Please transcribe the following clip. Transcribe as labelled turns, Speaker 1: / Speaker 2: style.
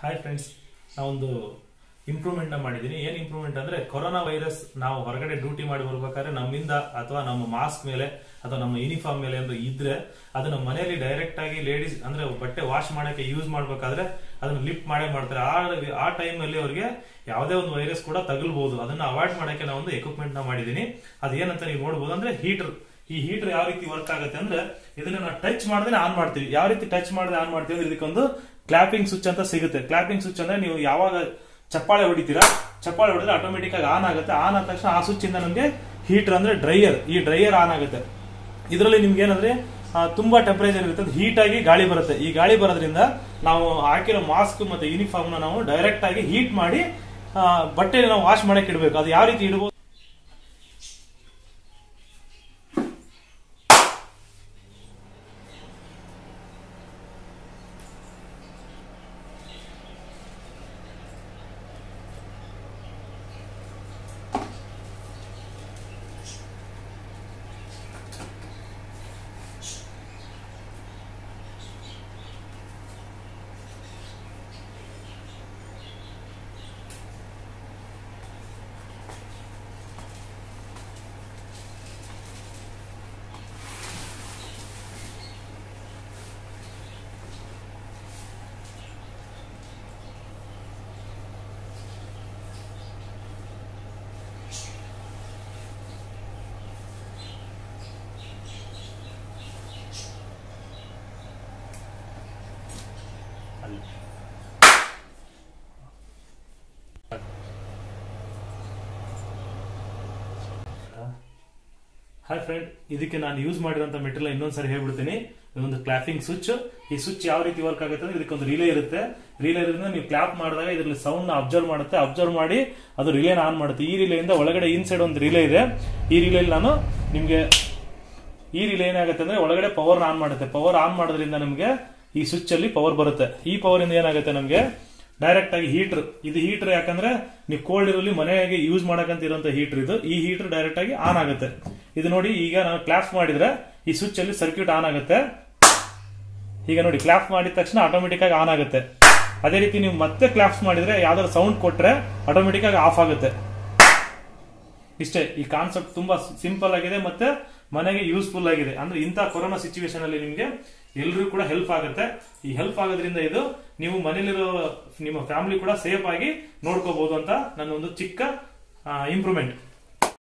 Speaker 1: hi friends ನಾವೊಂದು improvement ನ ಮಾಡಿದೀನಿ ಏನ್ ಇಂಪ್ರೂವ್ಮೆಂಟ್ ಅಂದ್ರೆ ಕೊರೋನಾ ವೈರಸ್ ನಾವು ಹೊರಗಡೆ ಡ್ಯೂಟಿ ಮಾಡಿ ಬರ್ಬೇಕಾದ್ರೆ ನಮ್ಮಿಂದ ಅಥವಾ ನಮ್ಮ ಮಾಸ್ಕ್ ಮೇಲೆ ಅಥವಾ ನಮ್ಮ ಯೂನಿಫಾರ್ಮ್ ಮೇಲೆ ಏನಾದ್ರು ಇದ್ರೆ ಅದನ್ನ ಮನೆಯಲ್ಲಿ ಡೈರೆಕ್ಟ್ ಆಗಿ ಲೇಡೀಸ್ ಅಂದ್ರೆ ಬಟ್ಟೆ ವಾಶ್ ಮಾಡಕ್ಕೆ ಯೂಸ್ ಮಾಡ್ಬೇಕಾದ್ರೆ ಅದನ್ನ ಲಿಫ್ಟ್ ಮಾಡೇ ಮಾಡ್ತಾರೆ ಆ ಆ ಟೈಮ್ ಅಲ್ಲಿ ಅವ್ರಿಗೆ ಯಾವುದೇ ಒಂದು ವೈರಸ್ ಕೂಡ ತಗಲ್ಬಹುದು ಅದನ್ನ ಅವಾಯ್ಡ್ ಮಾಡಕ್ಕೆ ನಾವೊಂದು ಎಕ್ವಿಪ್ಮೆಂಟ್ ನ ಮಾಡಿದೀನಿ ಅದೇನಂತ ನೀವು ನೋಡಬಹುದು ಅಂದ್ರೆ ಹೀಟರ್ ಈ ಹೀಟರ್ ಯಾವ ರೀತಿ ವರ್ಕ್ ಆಗುತ್ತೆ ಅಂದ್ರೆ ಇದನ್ನ ನಾವು ಟಚ್ ಮಾಡಿದ್ರೆ ಆನ್ ಮಾಡ್ತೀವಿ ಯಾವ ರೀತಿ ಟಚ್ ಮಾಡಿದ್ರೆ ಆನ್ ಮಾಡ್ತೀವಿ ಅಂದ್ರೆ ಇದಕ್ಕೊಂದು ಕ್ಲಾಪಿಂಗ್ ಸ್ವಿಚ್ ಅಂತ ಸಿಗುತ್ತೆ ಕ್ಲಾಪಿಂಗ್ ಸ್ವಿಚ್ ಅಂದ್ರೆ ನೀವು ಯಾವಾಗ ಚಪ್ಪಾಳೆ ಹೊಡಿತೀರಾ ಚಪ್ಪಾಳೆ ಹೊಡೆದ್ರೆ ಆಟೋಮೆಟಿಕ್ ಆಗಿ ಆನ್ ಆಗುತ್ತೆ ಆನ್ ಆದ ತಕ್ಷಣ ಆ ಸ್ವಿಚ್ ಇಂದ ನಮಗೆ ಹೀಟರ್ ಅಂದ್ರೆ ಡ್ರೈಯರ್ ಈ ಡ್ರೈಯರ್ ಆನ್ ಆಗುತ್ತೆ ಇದರಲ್ಲಿ ನಿಮ್ಗೆ ಏನಂದ್ರೆ ಆ, ತುಂಬಾ ಟೆಂಪರೇಚರ್ ಇರುತ್ತೆ ಹೀಟ್ ಆಗಿ ಗಾಳಿ ಬರುತ್ತೆ ಈ ಗಾಳಿ ಬರೋದ್ರಿಂದ ನಾವು ಹಾಕಿರೋ ಮಾಸ್ಕ್ ಮತ್ತೆ ಯೂನಿಫಾರ್ಮ್ ನ ನಾವು ಡೈರೆಕ್ಟ್ ಆಗಿ ಹೀಟ್ ಮಾಡಿ ಆ, ಬಟ್ಟೆ ನಾವು ವಾಶ್ ಮಾಡಕ್ಕೆ ಇಡಬೇಕು ಅದು ಯಾವ ರೀತಿ ಇಡಬಹುದು ಅಲ್ಲಿ ಹಾಯ್ ಫ್ರೆಂಡ್ ಇದಕ್ಕೆ ನಾನು ಯೂಸ್ ಮಾಡಿರೋಂಥ ಮೆಟೀರಿಯಲ್ ಇನ್ನೊಂದ್ಸರಿ ಹೇಳ್ಬಿಡ್ತೀನಿ ಇದೊಂದು ಕ್ಲಾಪಿಂಗ್ ಸ್ವಿಚ್ ಈ ಸ್ವಿಚ್ ಯಾವ ರೀತಿ ವರ್ಕ್ ಆಗುತ್ತೆ ಅಂದ್ರೆ ಇದಕ್ಕೊಂದು ರಿಲೇ ಇರುತ್ತೆ ರಿಲೇ ಇರೋದ್ರಿಂದ ನೀವು ಕ್ಲಾಪ್ ಮಾಡಿದಾಗ ಇದರಲ್ಲಿ ಸೌಂಡ್ ಅಬ್ಸರ್ವ್ ಮಾಡುತ್ತೆ ಅಬ್ಸರ್ವ್ ಮಾಡಿ ಅದು ರಿಲೇನ ಆನ್ ಮಾಡುತ್ತೆ ಈ ರಿಲೇಯಿಂದ ಒಳಗಡೆ ಇನ್ಸೈಡ್ ಒಂದು ರಿಲೇ ಇದೆ ಈ ರಿಲೇಲಿ ನಾನು ನಿಮಗೆ ಈ ರಿಲೇ ಏನಾಗುತ್ತೆ ಅಂದ್ರೆ ಒಳಗಡೆ ಪವರ್ ಆನ್ ಮಾಡುತ್ತೆ ಪವರ್ ಆನ್ ಮಾಡೋದ್ರಿಂದ ನಮಗೆ ಈ ಸ್ವಿಚ್ ಅಲ್ಲಿ ಪವರ್ ಬರುತ್ತೆ ಈ ಪವರ್ ಇಂದ ಏನಾಗುತ್ತೆ ನಮಗೆ ಡೈರೆಕ್ಟ್ ಆಗಿ ಹೀಟರ್ ಇದು ಹೀಟರ್ ಯಾಕಂದ್ರೆ ನೀವು ಕೋಲ್ಡ್ ಇರಲಿ ಮನೆಯಾಗಿ ಯೂಸ್ ಮಾಡಕಂತ ಇರುವಂತ ಹೀಟರ್ ಇದು ಈ ಹೀಟರ್ ಡೈರೆಕ್ಟ್ ಆಗಿ ಆನ್ ಆಗುತ್ತೆ ಇದು ನೋಡಿ ಈಗ ನಾವು ಕ್ಲಾಪ್ ಮಾಡಿದ್ರೆ ಈ ಸ್ವಿಚ್ ಅಲ್ಲಿ ಸರ್ಕ್ಯೂಟ್ ಆನ್ ಆಗುತ್ತೆ ಈಗ ನೋಡಿ ಕ್ಲಾಪ್ ಮಾಡಿದ ತಕ್ಷಣ ಆಟೋಮೆಟಿಕ್ ಆಗಿ ಆನ್ ಆಗುತ್ತೆ ಅದೇ ರೀತಿ ನೀವು ಮತ್ತೆ ಕ್ಲಾಪ್ಸ್ ಮಾಡಿದ್ರೆ ಯಾವ್ದಾದ್ರು ಸೌಂಡ್ ಕೊಟ್ರೆ ಆಟೋಮೆಟಿಕ್ ಆಗಿ ಆಫ್ ಆಗುತ್ತೆ ಇಷ್ಟೇ ಈ ಕಾನ್ಸೆಪ್ಟ್ ತುಂಬಾ ಸಿಂಪಲ್ ಆಗಿದೆ ಮತ್ತೆ ಮನೆಗೆ ಯೂಸ್ಫುಲ್ ಆಗಿದೆ ಅಂದ್ರೆ ಇಂಥ ಕೊರೋನಾ ಸಿಚುವೇಶನ್ ಅಲ್ಲಿ ನಿಮ್ಗೆ ಎಲ್ರಿಗೂ ಕೂಡ ಹೆಲ್ಪ್ ಆಗುತ್ತೆ ಈ ಹೆಲ್ಪ್ ಆಗೋದ್ರಿಂದ ಇದು ನೀವು ಮನೇಲಿರೋ ನಿಮ್ಮ ಫ್ಯಾಮಿಲಿ ಕೂಡ ಸೇಫ್ ಆಗಿ ನೋಡ್ಕೋಬಹುದು ಅಂತ ನನ್ನ ಒಂದು ಚಿಕ್ಕ ಇಂಪ್ರೂವ್ಮೆಂಟ್